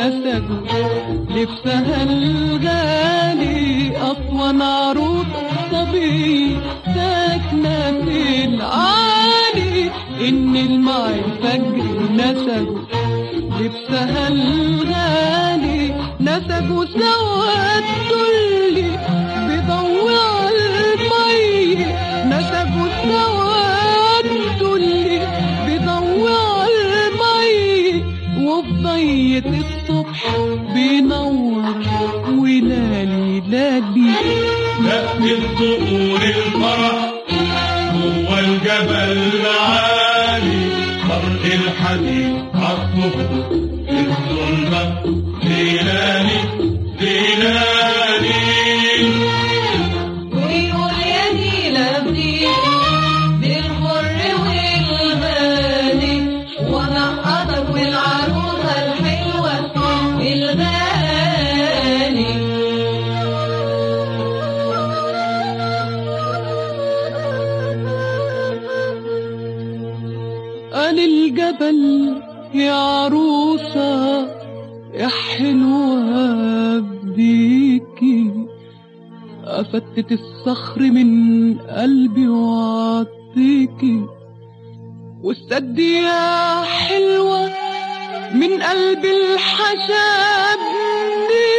نسجوا لبسها الغالي أطول عروض صبي ساكنة في العالي إن الماء الفجر نسجوا لبسها الغالي نسجوا سوا الدلي بضوع المي نسجوا سوا الدلي بضوع المي وبضية الصبح بينور ولالي لالي نأتي الطقور الفرح جوه الجبل العالي فرق الحديد عالصخور الظلمة ليلاني ليلاني ويقول يا نيلة بديل بالحر والغالي ونقطك والعروسة الحلوة الغالي قال الجبل يا عروسة يا حلوة بديكي أفتت الصخر من قلبي وعطيكي والسد يا حلوة من قلب الحشابني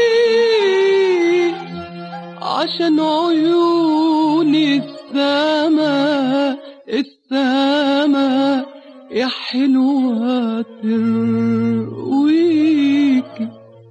عشان عيون السما السما يا حلوة ترويكي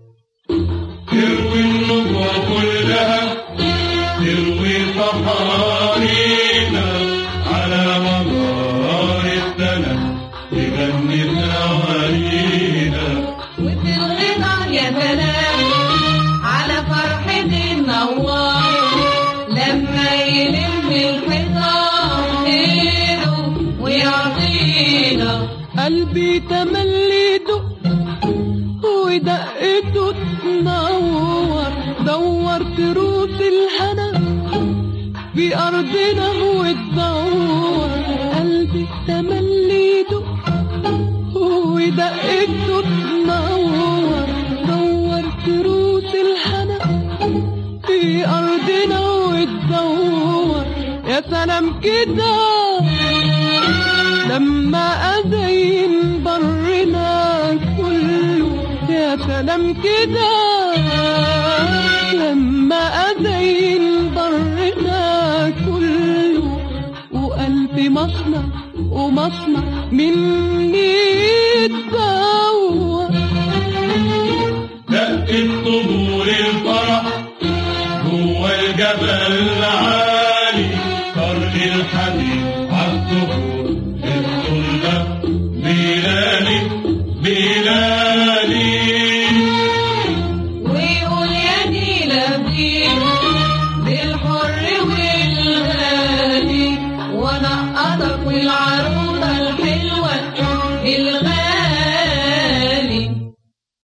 تروي النبوة كلها تروي صحارينا على مدار السنة تغني سوارينا وفي الغنى يا سلام على فرحة النوار لما يلم الحصان ايده ويعطينا قلبي تملي دق ودقته تنور دورت روس الهنا في أرضنا وتدور قلبي تملي دق ودقته تنور دورت روس الهنا في أرضنا وتدور يا سلام كده لما أزين برنا كله يا سلام كده لما أزين برنا كله وقلبي مصنع ومصنع مني يتبوى دقت طبول الفرح جوه الجبل العالي طرق الحديد عالصخور الظلمة بلالي بلالي ويقول يا نيلة بديل بالحر والغالي ونقطك والعروسة الحلوة الغالي